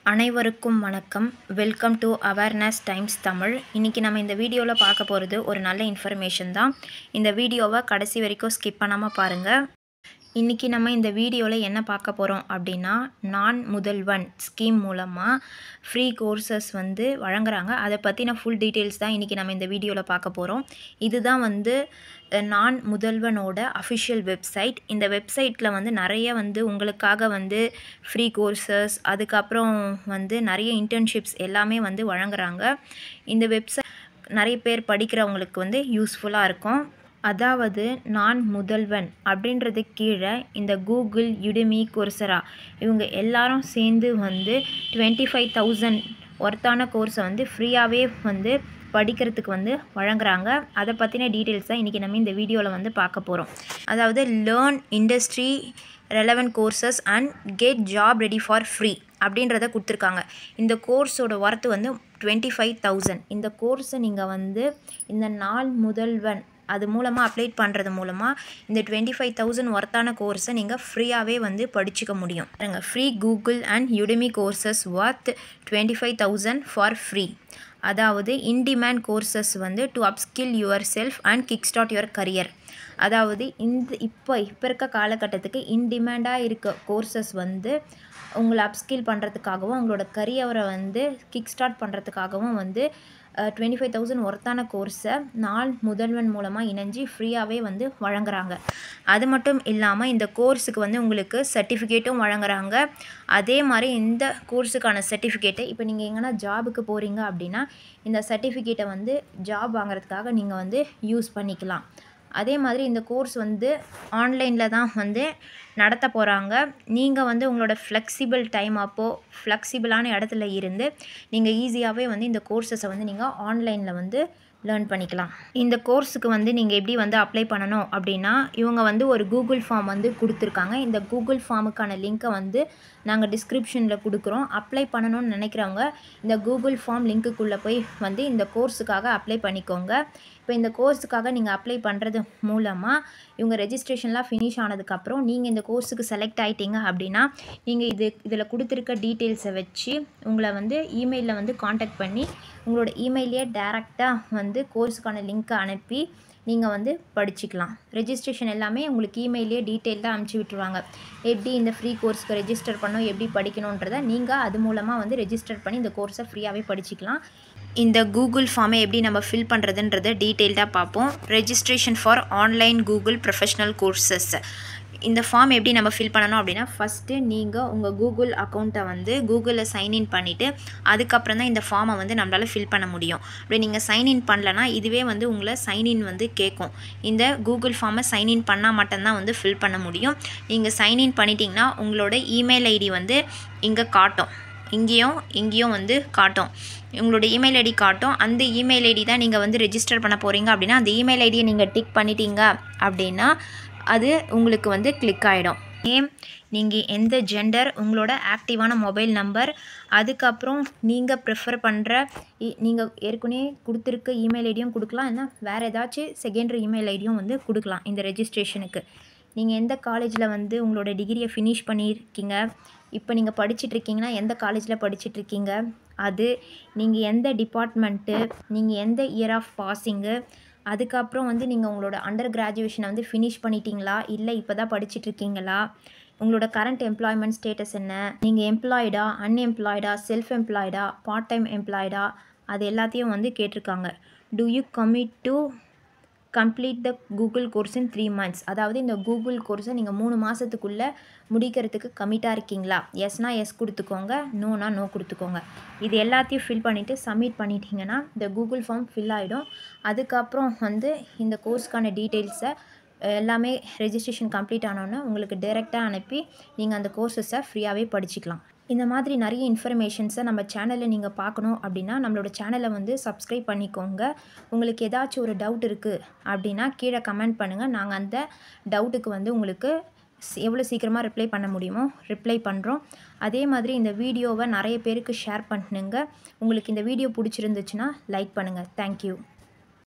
அனைவருக்கும் வணக்கம் welcome to awareness times Tamil இன்றைக்கி நம்ம இந்த வீடியோவில் பார்க்க போகிறது ஒரு நல்ல இன்ஃபர்மேஷன் தான் இந்த வீடியோவை கடைசி வரைக்கும் ஸ்கிப் பண்ணாமல் பாருங்கள் இன்றைக்கி நம்ம இந்த வீடியோவில் என்ன பார்க்க போகிறோம் அப்படின்னா நான் முதல்வன் ஸ்கீம் மூலமாக ஃப்ரீ கோர்சஸ் வந்து வழங்குறாங்க அதை பற்றின ஃபுல் டீட்டெயில்ஸ் தான் இன்றைக்கி நம்ம இந்த வீடியோவில் பார்க்க போகிறோம் இதுதான் வந்து அஹ், நான் முதல்வனோட அஃபிஷியல் வெப்சைட் இந்த வெப்சைட்டில் வந்து நிறைய வந்து உங்களுக்காக வந்து ஃப்ரீ கோர்சஸ் அதுக்கப்புறம் வந்து நிறைய இன்டர்ன்ஷிப்ஸ் எல்லாமே வந்து வழங்குறாங்க இந்த வெப்சைட் நிறைய பேர் படிக்கிறவங்களுக்கு வந்து யூஸ்ஃபுல்லாக இருக்கும் அதாவது நான் முதல்வன் அப்படின்றது கீழே இந்த கூகுள் யுடிமி குர்சரா இவங்க எல்லாரும் சேர்ந்து வந்து டுவெண்ட்டி ஃபைவ் தௌசண்ட் ஒர்த்தான கோர்ஸை வந்து ஃப்ரீயாகவே வந்து படிக்கிறதுக்கு வந்து வழங்குறாங்க அதை பற்றின டீட்டெயில்ஸ் தான் இன்றைக்கி நம்ம இந்த வீடியோவில் வந்து பார்க்க போகிறோம் அதாவது learn industry relevant courses and get job ready for free அப்படின்றத கொடுத்துருக்காங்க இந்த கோர்ஸோட ஒர்த்து வந்து டுவெண்ட்டி ஃபைவ் தௌசண்ட் இந்த கோர்ஸை நீங்கள் வந்து இந்த நாள் முதல்வன் அது மூலமாக அப்ளை பண்ணுறது மூலமாக இந்த டுவெண்ட்டி ஃபைவ் தௌசண்ட் ஒர்த்தான கோர்ஸை நீங்கள் ஃப்ரீயாகவே வந்து படிச்சுக்க முடியும் பாருங்க free Google and Udemy courses worth twenty five thousand for free அதாவது இன்டிமேண்ட் கோர்சஸ் வந்து to upskill yourself and kick start your career அதாவது இந்த இப்போ இப்போ இருக்க காலகட்டத்துக்கு இன்டிமேண்டாக இருக்க கோர்சஸ் வந்து உங்களை அப்ஸ்கில் பண்ணுறதுக்காகவும் உங்களோட கரியரை வந்து கிக் ஸ்டார்ட் பண்ணுறதுக்காகவும் வந்து டுவெண்ட்டி ஃபைவ் தௌசண்ட் ஒர்த்தான கோர்ஸை நாள் முதல்வன் மூலமாக இணைஞ்சு ஃப்ரீயாகவே வந்து வழங்குறாங்க அது மட்டும் இல்லாமல் இந்த கோர்ஸுக்கு வந்து உங்களுக்கு சர்டிஃபிகேட்டும் வழங்குறாங்க அதே மாதிரி இந்த கோர்ஸுக்கான சர்டிஃபிகேட்டை இப்போ நீங்கள் எங்கன்னா ஜாபுக்கு போகிறீங்க அப்படின்னா இந்த சர்டிஃபிகேட்டை வந்து ஜாப் வாங்குறதுக்காக நீங்கள் வந்து யூஸ் பண்ணிக்கலாம் அதே மாதிரி இந்த கோர்ஸ் வந்து ஆன்லைனில் தான் வந்து நடத்த போகிறாங்க நீங்கள் வந்து உங்களோட ஃப்ளெக்சிபிள் டைம் அப்போது ஃப்ளெக்சிபிளான இடத்துல இருந்து நீங்கள் ஈஸியாகவே வந்து இந்த கோர்சஸை வந்து நீங்கள் ஆன்லைனில் வந்து லேர்ன் பண்ணிக்கலாம் இந்த கோர்ஸுக்கு வந்து நீங்கள் எப்படி வந்து அப்ளை பண்ணணும் அப்படின்னா இவங்க வந்து ஒரு கூகுள் ஃபார்ம் வந்து கொடுத்துருக்காங்க இந்த கூகுள் ஃபார்முக்கான லிங்க்கை வந்து நாங்கள் டிஸ்கிரிப்ஷனில் கொடுக்குறோம் அப்ளை பண்ணணும்னு நினைக்கிறவங்க இந்த கூகுள் ஃபார்ம் லிங்க்குள்ளே போய் வந்து இந்த கோர்ஸுக்காக அப்ளை பண்ணிக்கோங்க இப்போ இந்த கோர்ஸுக்காக நீங்கள் அப்ளை பண்ணுறது மூலமாக இவங்க ரெஜிஸ்ட்ரேஷன்லாம் ஃபினிஷ் ஆனதுக்கப்புறம் நீங்கள் இந்த கோர்ஸுக்கு செலக்ட் ஆகிட்டீங்க அப்படின்னா நீங்கள் இது இதில் கொடுத்துருக்க டீட்டெயில்ஸை வச்சு உங்களை வந்து இமெயிலில் வந்து காண்டாக்ட் பண்ணி உங்களோட இமெயிலே டேரெக்டாக வந்து கோர்ஸுக்கான லிங்க்கை அனுப்பி நீங்கள் வந்து படிச்சுக்கலாம் ரெஜிஸ்ட்ரேஷன் எல்லாமே உங்களுக்கு இமெயிலே டீட்டெயில்டாக அனுப்பிச்சி விட்ருவாங்க எப்படி இந்த ஃப்ரீ கோர்ஸ்க்கு ரெஜிஸ்டர் பண்ணணும் எப்படி படிக்கணுன்றதை நீங்கள் அது மூலமாக வந்து ரெஜிஸ்டர் பண்ணி இந்த கோர்ஸை ஃப்ரீயாகவே படிச்சுக்கலாம் இந்த கூகுள் ஃபார்மை எப்படி நம்ம ஃபில் பண்ணுறதுன்றதை டீட்டெயில்டாக பார்ப்போம் registration for online Google professional courses இந்த ஃபார்ம் எப்படி நம்ம ஃபில் பண்ணணும் அப்படின்னா ஃபஸ்ட்டு நீங்கள் உங்கள் கூகுள் அக்கௌண்ட்டை வந்து கூகுளில் சைன்இன் பண்ணிவிட்டு அதுக்கப்புறம் தான் இந்த ஃபார்மை வந்து நம்மளால் ஃபில் பண்ண முடியும் அப்படி நீங்கள் சைன்இன் பண்ணலனா இதுவே வந்து உங்களை சைன்இன் வந்து கேட்கும் இந்த கூகுள் ஃபார்மை சைன்இன் பண்ணால் மட்டும்தான் வந்து ஃபில் பண்ண முடியும் நீங்கள் சைன்இன் பண்ணிட்டீங்கன்னா உங்களோட இமெயில் ஐடி வந்து இங்கே காட்டும் இங்கேயும் இங்கேயும் வந்து காட்டும் உங்களோட இமெயில் ஐடி காட்டும் அந்த இமெயில் ஐடி தான் நீங்கள் வந்து ரெஜிஸ்டர் பண்ண போகிறீங்க அப்படின்னா அந்த இமெயில் ஐடியை நீங்கள் டிக் பண்ணிட்டீங்க அப்படின்னா அது உங்களுக்கு வந்து கிளிக் ஆகிடும் நேம் நீங்கள் எந்த ஜெண்டர் உங்களோட ஆக்டிவான மொபைல் நம்பர் அதுக்கப்புறம் நீங்கள் ப்ரிஃபர் பண்ணுற நீங்கள் ஏற்கனவே கொடுத்துருக்க இமெயில் ஐடியும் கொடுக்கலாம் இல்லைனா வேறு ஏதாச்சும் செகண்டரி இமெயில் ஐடியும் வந்து கொடுக்கலாம் இந்த ரெஜிஸ்ட்ரேஷனுக்கு நீங்கள் எந்த காலேஜில் வந்து உங்களோட டிகிரியை ஃபினிஷ் பண்ணியிருக்கீங்க இப்போ நீங்கள் படிச்சிட்ருக்கீங்கன்னா எந்த காலேஜில் படிச்சிட்ருக்கீங்க அது நீங்கள் எந்த டிபார்ட்மெண்ட்டு நீங்கள் எந்த இயர் ஆஃப் பாஸிங்கு அதுக்கப்புறம் வந்து நீங்கள் உங்களோட அண்டர் கிராஜுவேஷனை வந்து ஃபினிஷ் பண்ணிட்டீங்களா இல்லை இப்போ தான் படிச்சிட்ருக்கீங்களா உங்களோட கரண்ட் எம்ப்ளாய்மெண்ட் ஸ்டேட்டஸ் என்ன நீங்கள் எம்ப்ளாய்டா அன்எம்ப்ளாய்டா செல்ஃப் எம்ப்ளாய்டா பார்ட் டைம் எம்ப்ளாய்டா அது எல்லாத்தையும் வந்து கேட்டிருக்காங்க to you commit to complete the Google course in three months அதாவது இந்த கூகுள் கோர்ஸை நீங்கள் மூணு மாதத்துக்குள்ளே முடிக்கிறதுக்கு கமிட்டாக இருக்கீங்களா எஸ்னா எஸ் கொடுத்துக்கோங்க நோனா நோ கொடுத்துக்கோங்க இது எல்லாத்தையும் ஃபில் பண்ணிவிட்டு சப்மிட் பண்ணிட்டீங்கன்னா இந்த கூகுள் ஃபார்ம் ஃபில் ஆகிடும் அதுக்கப்புறம் வந்து இந்த கோர்ஸ்க்கான டீட்டெயில்ஸை எல்லாமே ரெஜிஸ்ட்ரேஷன் கம்ப்ளீட் ஆனோன்னே உங்களுக்கு டைரெக்டாக அனுப்பி நீங்கள் அந்த கோர்சஸை ஃப்ரீயாகவே படிச்சுக்கலாம் இந்த மாதிரி நிறைய இன்ஃபர்மேஷன்ஸை நம்ம சேனலில் நீங்கள் பார்க்கணும் அப்படின்னா நம்மளோட சேனலை வந்து சப்ஸ்கிரைப் பண்ணிக்கோங்க உங்களுக்கு ஏதாச்சும் ஒரு டவுட் இருக்குது அப்படின்னா கீழே கமெண்ட் பண்ணுங்கள் நாங்கள் அந்த டவுட்டுக்கு வந்து உங்களுக்கு ஸ்- எவ்வளோ சீக்கிரமாக ரிப்ளை பண்ண முடியுமோ ரிப்ளை பண்ணுறோம் அதே மாதிரி இந்த வீடியோவை நிறைய பேருக்கு ஷேர் பண்ணுங்க உங்களுக்கு இந்த வீடியோ பிடிச்சிருந்துச்சுன்னா லைக் பண்ணுங்கள் தேங்க்யூ